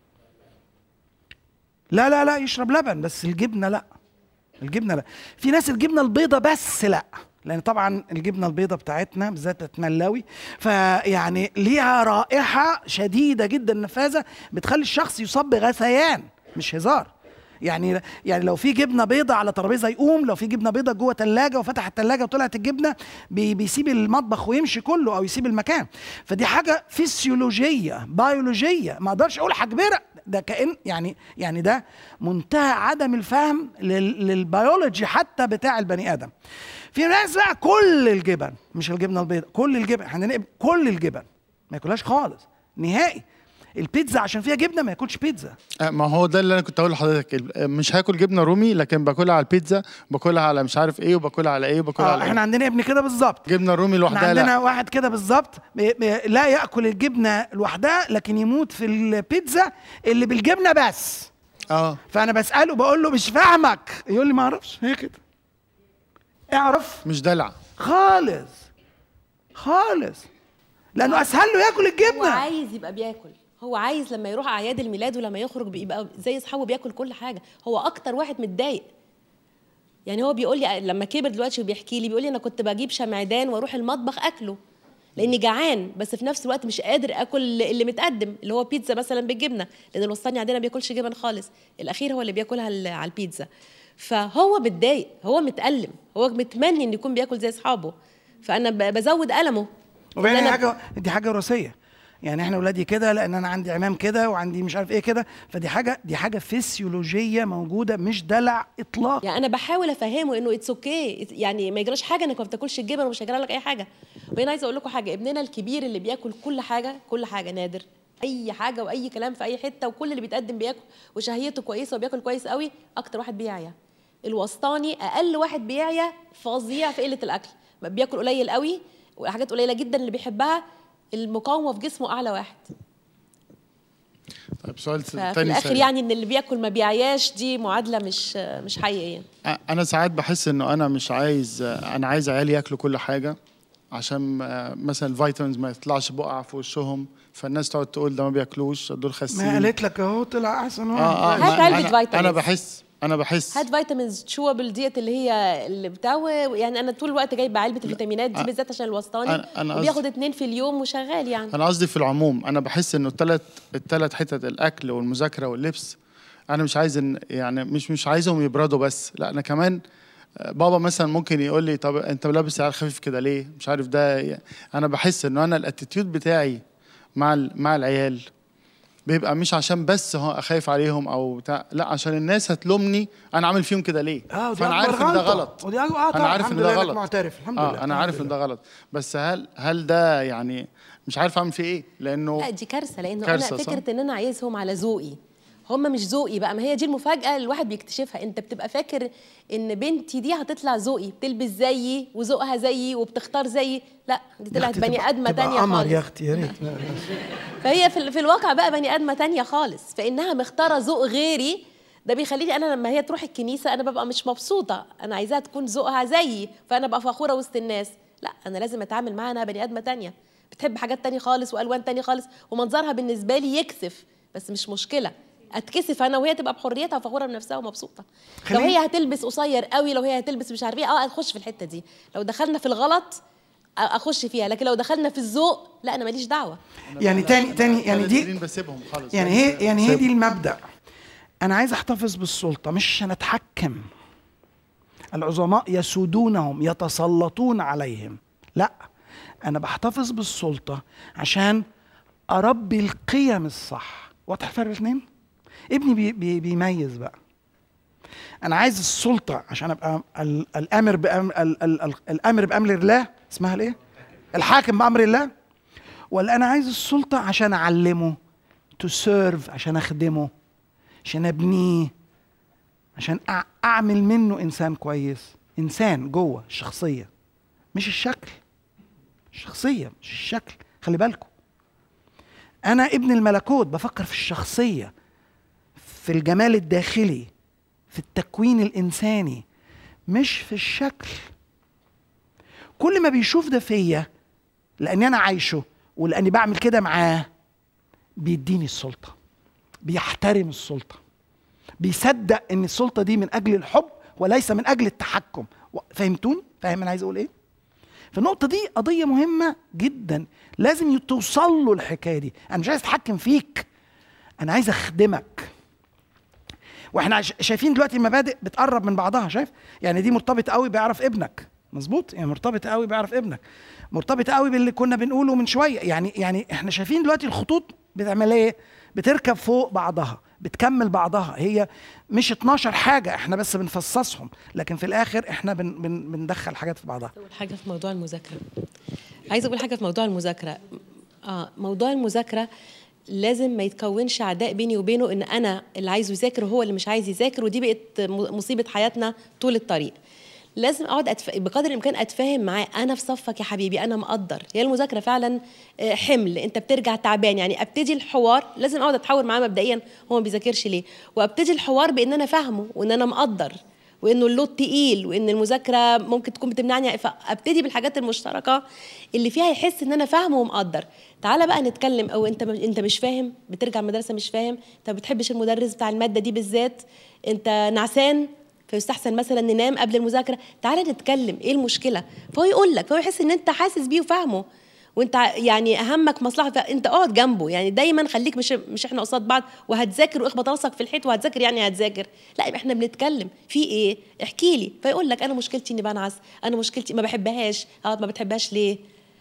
لا لا لا يشرب لبن بس الجبنه لا الجبنه لا في ناس الجبنه البيضه بس لا لان طبعا الجبنه البيضاء بتاعتنا بالذات التملاوي فيعني ليها رائحه شديده جدا نفاذه بتخلي الشخص يصاب بغثيان مش هزار يعني يعني لو في جبنه بيضاء على ترابيزه يقوم لو في جبنه بيضاء جوه ثلاجه وفتح الثلاجه وطلعت الجبنه بي بيسيب المطبخ ويمشي كله او يسيب المكان فدي حاجه فسيولوجيه بيولوجيه ما اقدرش اقول هجبرك ده كأن يعني يعني ده منتهى عدم الفهم لل- للبيولوجي حتى بتاع البني ادم في ناس بقى كل الجبن مش الجبنه البيضاء كل الجبن احنا نقب كل الجبن ما ياكلهاش خالص نهائي البيتزا عشان فيها جبنه ما ياكلش بيتزا آه، ما هو ده اللي انا كنت اقول لحضرتك ال- مش هاكل جبنه رومي لكن باكلها على البيتزا باكلها على مش عارف ايه وباكلها على ايه وباكلها آه على احنا ايه عندنا ابن كده بالظبط جبنه رومي احنا لوحدها عندنا لا واحد كده بالظبط بي- بي- لا ياكل الجبنه لوحدها لكن يموت في البيتزا اللي بالجبنه بس اه فانا بساله بقول له مش فاهمك يقول لي ما اعرفش هي كده اعرف مش دلع خالص خالص لانه اسهل له ياكل هو الجبنه عايز يبقى بياكل هو عايز لما يروح اعياد الميلاد ولما يخرج بيبقى زي اصحابه بياكل كل حاجه هو اكتر واحد متضايق يعني هو بيقول لي لما كبر دلوقتي وبيحكي لي بيقول لي انا كنت بجيب شمعدان واروح المطبخ اكله لاني جعان بس في نفس الوقت مش قادر اكل اللي متقدم اللي هو بيتزا مثلا بالجبنه لان الوسطاني عندنا ما بياكلش جبن خالص الاخير هو اللي بياكلها ال- على البيتزا فهو متضايق هو متألم هو متمني انه يكون بياكل زي اصحابه فانا ب- بزود ألمه وبعدين إن دي أنا- حاجه دي حاجه وراثيه يعني احنا ولادي كده لان انا عندي عمام كده وعندي مش عارف ايه كده فدي حاجه دي حاجه فسيولوجيه موجوده مش دلع اطلاق يعني انا بحاول افهمه انه اتس اوكي يعني ما يجراش حاجه انك ما بتاكلش الجبن ومش هيجرى لك اي حاجه وبعدين عايزه اقول لكم حاجه ابننا الكبير اللي بياكل كل حاجه كل حاجه نادر اي حاجه واي كلام في اي حته وكل اللي بيتقدم بياكل وشهيته كويسه وبياكل كويس قوي اكتر واحد بيعيا الوسطاني اقل واحد بيعيا فظيع في قله الاكل بياكل قليل قوي وحاجات قليله جدا اللي بيحبها المقاومه في جسمه اعلى واحد طيب سؤال ففي تاني الاخر سريع. يعني ان اللي بياكل ما بيعياش دي معادله مش مش حقيقيه أ- انا ساعات بحس انه انا مش عايز انا عايز عيالي ياكلوا كل حاجه عشان آه، مثلا الفيتامينز ما يطلعش بقع في وشهم فالناس تقعد تقول ده ما بياكلوش دول خاسين ما قالت لك اهو طلع احسن واحد اه اه هات ما- علبة أنا- فيتامينز. انا بحس انا بحس هات فيتامينز تشوبل ديت اللي هي اللي بتاع يعني انا طول الوقت جايبه علبه الفيتامينات دي أ- بالذات عشان الوسطاني أنا- أنا وبياخد قصدي- اتنين في اليوم وشغال يعني انا قصدي في العموم انا بحس انه الثلاث الثلاث حتت الاكل والمذاكره واللبس انا مش عايز إن يعني مش مش عايزهم يبردوا بس لا انا كمان آه، بابا مثلا ممكن يقول لي طب انت لابس عيال خفيف كده ليه مش عارف ده ي- انا بحس انه انا الاتيتيود بتاعي مع ال- مع العيال بيبقى مش عشان بس هو اخاف عليهم او بتاع لا عشان الناس هتلومني انا عامل فيهم كده ليه اه ودي فانا أكبر عارف ان ده غلطة. غلط ودي أكبر- آه انا طبعاً، عارف ان الحمد ده لله إنك غلط معترف الحمد اه لله انا عارف ان ده غلط بس هل هل ده يعني مش عارف اعمل فيه ايه لانه لا دي كارثه لانه كارثة، انا صح؟ فكره ان انا عايزهم على ذوقي هم مش ذوقي بقى ما هي دي المفاجاه اللي الواحد بيكتشفها انت بتبقى فاكر ان بنتي دي هتطلع ذوقي بتلبس زيي وذوقها زيي وبتختار زيي لا دي طلعت بني ادمه تانية قمر خالص يا اختي يا ريت فهي في, ال- في الواقع بقى بني ادمه تانية خالص فانها مختاره ذوق غيري ده بيخليني انا لما هي تروح الكنيسه انا ببقى مش مبسوطه انا عايزاها تكون ذوقها زيي فانا ببقى فخوره وسط الناس لا انا لازم اتعامل معاها انها بني ادمه تانية بتحب حاجات تانية خالص والوان تانية خالص ومنظرها بالنسبه لي يكسف بس مش مشكله اتكسف انا وهي تبقى بحريتها وفخوره بنفسها ومبسوطه لو خليني- هي هتلبس قصير قوي لو هي هتلبس مش عارف ايه اه اخش في الحته دي لو دخلنا في الغلط أ- اخش فيها لكن لو دخلنا في الذوق لا انا ماليش دعوه يعني تاني تاني يعني دي بسيبهم خالص يعني هي يعني هي دي المبدا انا عايز احتفظ بالسلطه مش عشان اتحكم العظماء يسودونهم يتسلطون عليهم لا انا بحتفظ بالسلطه عشان اربي القيم الصح واضح الفرق الاثنين ابني بي بي بيميز بقى انا عايز السلطه عشان ابقى ال- الامر بأمر ال- ال- ال- الامر بامر الله اسمها الايه الحاكم بامر الله ولا انا عايز السلطه عشان اعلمه تو سيرف عشان اخدمه عشان ابنيه عشان أع- اعمل منه انسان كويس انسان جوه الشخصيه مش الشكل الشخصيه مش الشكل خلي بالكم انا ابن الملكوت بفكر في الشخصيه في الجمال الداخلي في التكوين الانساني مش في الشكل كل ما بيشوف ده فيا لاني انا عايشه ولاني بعمل كده معاه بيديني السلطه بيحترم السلطه بيصدق ان السلطه دي من اجل الحب وليس من اجل التحكم و- فهمتوني فاهم انا عايز اقول ايه فالنقطة دي قضية مهمة جدا لازم توصل له الحكاية دي أنا مش عايز أتحكم فيك أنا عايز أخدمك واحنا عش- شايفين دلوقتي المبادئ بتقرب من بعضها شايف يعني دي مرتبطة قوي بيعرف ابنك مظبوط يعني مرتبطة قوي بيعرف ابنك مرتبطة قوي باللي كنا بنقوله من شوية يعني يعني احنا شايفين دلوقتي الخطوط بتعمل ايه بتركب فوق بعضها بتكمل بعضها هي مش 12 حاجة احنا بس بنفصصهم لكن في الآخر احنا بن بن بندخل حاجات في بعضها اول حاجه في موضوع المذاكره عايزه اقول حاجه في موضوع المذاكره اه موضوع المذاكره لازم ما يتكونش عداء بيني وبينه ان انا اللي عايزه يذاكر وهو اللي مش عايز يذاكر ودي بقت م- مصيبه حياتنا طول الطريق لازم اقعد أتف... بقدر الامكان اتفاهم معاه انا في صفك يا حبيبي انا مقدر هي المذاكره فعلا آه، حمل انت بترجع تعبان يعني ابتدي الحوار لازم اقعد اتحاور معاه مبدئيا هو ما بيذاكرش ليه وابتدي الحوار بان انا فاهمه وان انا مقدر وانه اللود تقيل وان المذاكره ممكن تكون بتمنعني فابتدي بالحاجات المشتركه اللي فيها يحس ان انا فاهمه ومقدر تعالى بقى نتكلم او انت انت مش فاهم بترجع المدرسه مش فاهم انت ما بتحبش المدرس بتاع الماده دي بالذات انت نعسان فيستحسن مثلا ننام قبل المذاكره تعالى نتكلم ايه المشكله فهو يقول لك فهو يحس ان انت حاسس بيه وفاهمه وانت ع- يعني اهمك مصلحه فانت اقعد جنبه يعني دايما خليك مش مش احنا قصاد بعض وهتذاكر واخبط راسك في الحيط وهتذاكر يعني هتذاكر لا يبقى احنا بنتكلم في ايه احكي لي فيقول لك انا مشكلتي اني بنعس انا مشكلتي ما بحبهاش اه ما بتحبهاش ليه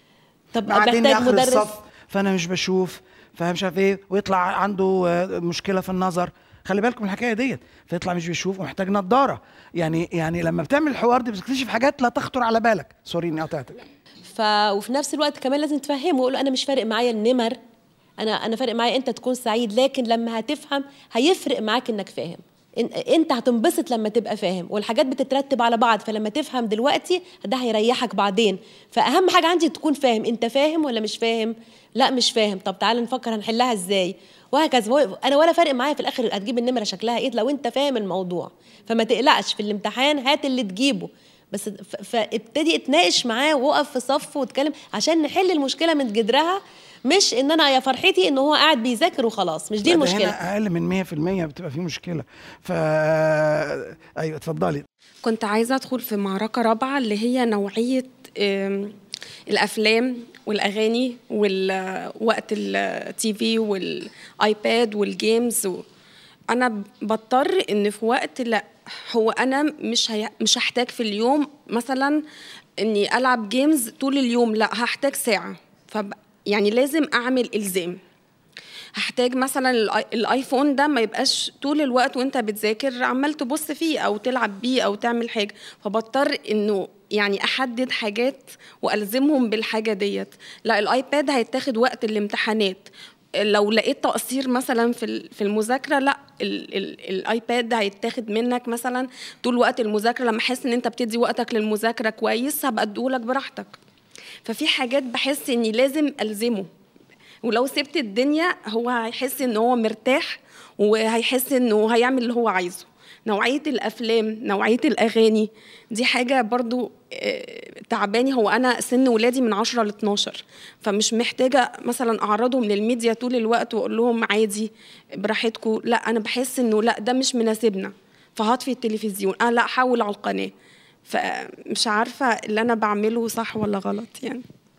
طب بعدين محتاج ياخد مدرس الصف فانا مش بشوف فمش عارف ايه ويطلع عنده آه، مشكله في النظر خلي بالكم من الحكايه ديت فيطلع مش بيشوف ومحتاج نظاره يعني يعني لما بتعمل الحوار ده بتكتشف حاجات لا تخطر على بالك سوري اني قطعتك ف وفي نفس الوقت كمان لازم تفهمه وقول له انا مش فارق معايا النمر انا انا فارق معايا انت تكون سعيد لكن لما هتفهم هيفرق معاك انك فاهم إن- انت هتنبسط لما تبقى فاهم والحاجات بتترتب على بعض فلما تفهم دلوقتي ده هيريحك بعدين فاهم حاجه عندي تكون فاهم انت فاهم ولا مش فاهم لا مش فاهم طب تعالى نفكر هنحلها ازاي وهكذا هو- انا ولا فارق معايا في الاخر هتجيب النمره شكلها ايه لو انت فاهم الموضوع فما تقلقش في الامتحان هات اللي تجيبه بس ف- فابتدي اتناقش معاه وقف في صفه واتكلم عشان نحل المشكله من جذرها مش ان انا يا فرحتي ان هو قاعد بيذاكر وخلاص مش دي لا، ده المشكله هنا اقل من 100% بتبقى في مشكله ف ايوه اتفضلي كنت عايزة أدخل في معركة رابعة اللي هي نوعية آم، الأفلام والأغاني ووقت التي في والآيباد والجيمز و... أنا بضطر إن في وقت لا هو أنا مش هي... مش هحتاج في اليوم مثلا إني ألعب جيمز طول اليوم لا هحتاج ساعة فب... يعني لازم أعمل إلزام هحتاج مثلا الآي- الايفون ده ما يبقاش طول الوقت وانت بتذاكر عمال تبص فيه او تلعب بيه او تعمل حاجه فبضطر انه يعني احدد حاجات والزمهم بالحاجه ديت لا الايباد هيتاخد وقت الامتحانات لو لقيت تقصير مثلا في ال- في المذاكره لا ال ال الايباد ده هيتاخد منك مثلا طول وقت المذاكره لما احس ان انت بتدي وقتك للمذاكره كويس هبقى اديهولك براحتك ففي حاجات بحس اني لازم الزمه ولو سبت الدنيا هو هيحس ان هو مرتاح وهيحس انه هيعمل اللي هو عايزه نوعية الأفلام نوعية الأغاني دي حاجة برضو آه، تعباني هو أنا سن ولادي من 10 ل 12 فمش محتاجة مثلا أعرضهم للميديا طول الوقت وأقول لهم عادي براحتكم لا أنا بحس إنه لا ده مش مناسبنا فهطفي التلفزيون أه لا حول على القناة فمش عارفة اللي أنا بعمله صح ولا غلط يعني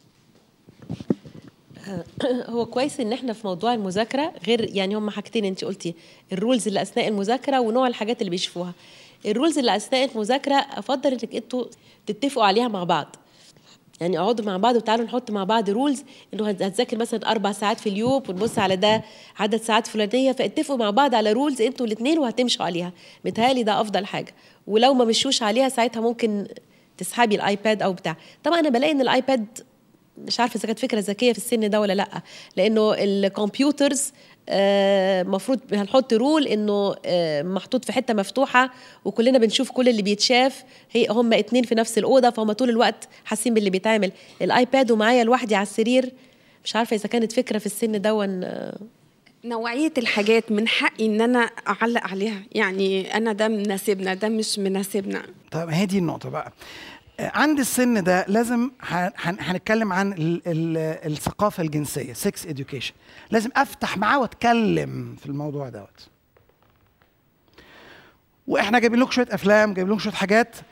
هو كويس ان احنا في موضوع المذاكره غير يعني هم حاجتين انت قلتي الرولز اللي اثناء المذاكره ونوع الحاجات اللي بيشوفوها الرولز اللي اثناء المذاكره افضل انك انتوا تتفقوا عليها مع بعض يعني اقعدوا مع بعض وتعالوا نحط مع بعض رولز انه هت- هتذاكر مثلا اربع ساعات في اليوم ونبص على ده عدد ساعات فلانيه فاتفقوا مع بعض على رولز انتوا الاثنين وهتمشوا عليها متهيألي ده افضل حاجه ولو ما مشوش عليها ساعتها ممكن تسحبي الايباد او بتاع طبعا انا بلاقي ان الايباد مش عارفه اذا كانت فكره ذكيه في السن ده ولا لا لانه الكمبيوترز المفروض هنحط رول انه آه، محطوط في حته مفتوحه وكلنا بنشوف كل اللي بيتشاف هي هم اتنين في نفس الاوضه فهم طول الوقت حاسين باللي بيتعمل الايباد ومعايا لوحدي على السرير مش عارفه اذا كانت فكره في السن دون آه، نوعية الحاجات من حقي ان انا اعلق عليها يعني انا ده مناسبنا ده مش مناسبنا طب هي دي النقطة بقى آه، عند السن ده لازم ه- هن- هنتكلم عن ال ال الثقافة الجنسية سكس education لازم أفتح معاه وأتكلم في الموضوع دوت وإحنا جايبين لكم شوية أفلام جايبين لكم شوية حاجات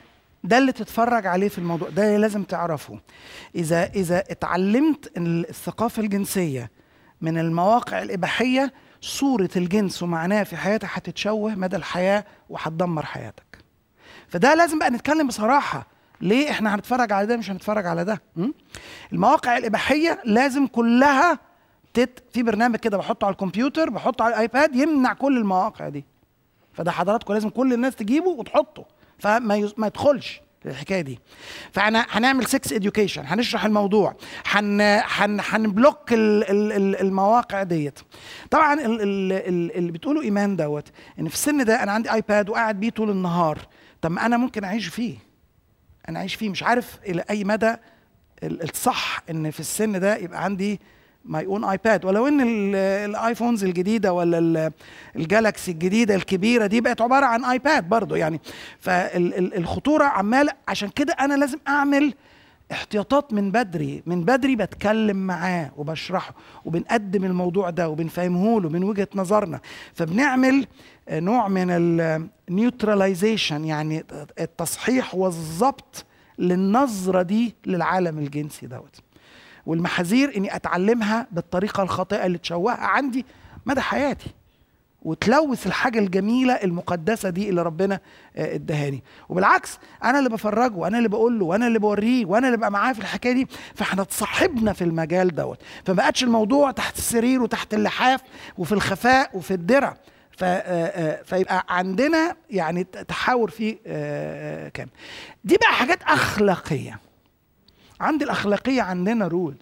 ده اللي تتفرج عليه في الموضوع ده اللي لازم تعرفه اذا اذا اتعلمت الثقافه الجنسيه من المواقع الاباحيه صوره الجنس ومعناه في حياتك هتتشوه مدى الحياه وهتدمر حياتك فده لازم بقى نتكلم بصراحه ليه احنا هنتفرج على ده مش هنتفرج على ده م? المواقع الاباحيه لازم كلها تت في برنامج كده بحطه على الكمبيوتر بحطه على الايباد يمنع كل المواقع دي فده حضراتكم لازم كل الناس تجيبه وتحطه فما يز... ما يدخلش الحكايه دي فانا هنعمل 6 اديوكيشن هنشرح الموضوع هن هن هنبلوك ال... ال... ال- المواقع ديت طبعا ال... ال... ال... اللي بتقولوا ايمان دوت ان في السن ده انا عندي ايباد وقاعد بيه طول النهار طب ما انا ممكن اعيش فيه انا عايش فيه مش عارف الى اي مدى ال- الصح ان في السن ده يبقى عندي ماي اون ايباد ولو ان ال- الايفونز الجديده ولا ال- الجالاكسي الجديده الكبيره دي بقت عباره عن ايباد برضو يعني فالخطوره عمال عشان كده انا لازم اعمل احتياطات من بدري من بدري بتكلم معاه وبشرحه وبنقدم الموضوع ده وبنفهمه له من وجهه نظرنا فبنعمل آه، نوع من النيوتراليزيشن يعني التصحيح والضبط للنظره دي للعالم الجنسي دوت والمحاذير اني اتعلمها بالطريقه الخاطئه اللي تشوهها عندي مدى حياتي وتلوث الحاجه الجميله المقدسه دي اللي ربنا آه، ادهاني وبالعكس انا اللي بفرجه وانا اللي بقول له وانا اللي بوريه وانا اللي بقى معاه في الحكايه دي فاحنا اتصاحبنا في المجال دوت فما بقتش الموضوع تحت السرير وتحت اللحاف وفي الخفاء وفي الدرع ف- آه، آه، فيبقى عندنا يعني تحاور فيه آه، آه، كام دي بقى حاجات اخلاقيه عند الاخلاقيه عندنا رولز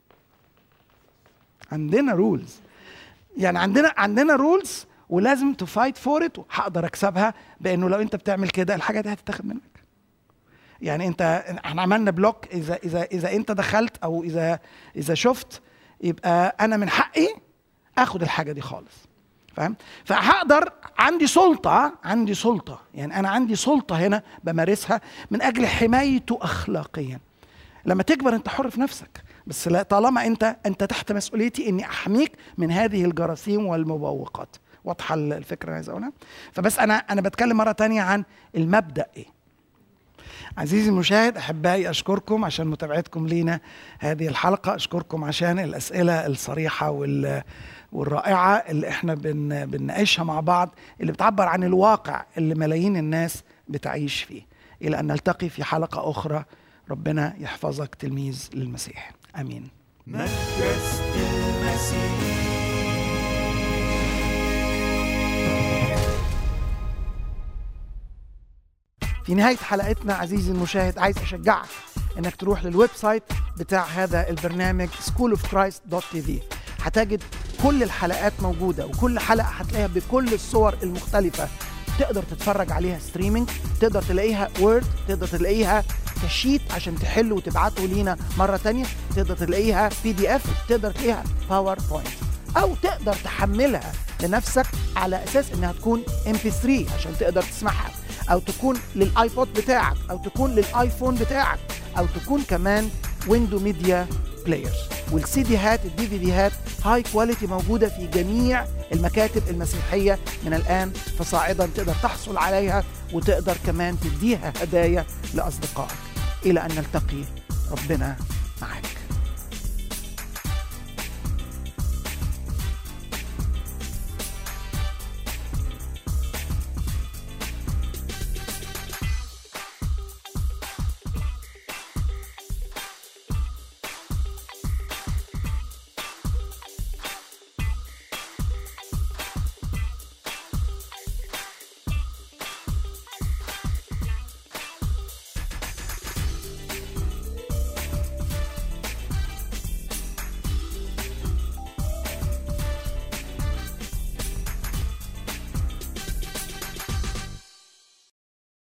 عندنا رولز يعني عندنا عندنا رولز ولازم تفايت فور ات وهقدر اكسبها بانه لو انت بتعمل كده الحاجه دي هتتاخد منك يعني انت احنا عملنا بلوك اذا اذا اذا انت دخلت او اذا اذا شفت يبقى انا من حقي اخد الحاجه دي خالص فاهم فهقدر عندي سلطه عندي سلطه يعني انا عندي سلطه هنا بمارسها من اجل حمايته اخلاقيا لما تكبر انت حر في نفسك بس لا طالما انت انت تحت مسؤوليتي اني احميك من هذه الجراثيم والمبوقات واضحه الفكره اللي عايز اقولها فبس انا انا بتكلم مره تانية عن المبدا ايه عزيزي المشاهد احبائي اشكركم عشان متابعتكم لينا هذه الحلقه اشكركم عشان الاسئله الصريحه وال والرائعه اللي احنا بن بنناقشها مع بعض اللي بتعبر عن الواقع اللي ملايين الناس بتعيش فيه الى ان نلتقي في حلقه اخرى ربنا يحفظك تلميذ للمسيح امين مدرسة المسيح في نهاية حلقتنا عزيزي المشاهد عايز أشجعك إنك تروح للويب سايت بتاع هذا البرنامج schoolofchrist.tv هتجد كل الحلقات موجودة وكل حلقة هتلاقيها بكل الصور المختلفة تقدر تتفرج عليها ستريمينج تقدر تلاقيها وورد تقدر تلاقيها كشيت عشان تحله وتبعته لينا مرة تانية تقدر تلاقيها بي دي اف تقدر تلاقيها باوربوينت او تقدر تحملها لنفسك على اساس انها تكون ام بي 3 عشان تقدر تسمعها او تكون للايبود بتاعك او تكون للايفون بتاعك او تكون كمان ويندو ميديا بلايرز والسي ديهات الدي في ديهات هاي كواليتي موجوده في جميع المكاتب المسيحيه من الان فصاعدا تقدر تحصل عليها وتقدر كمان تديها هدايا لاصدقائك الى ان نلتقي ربنا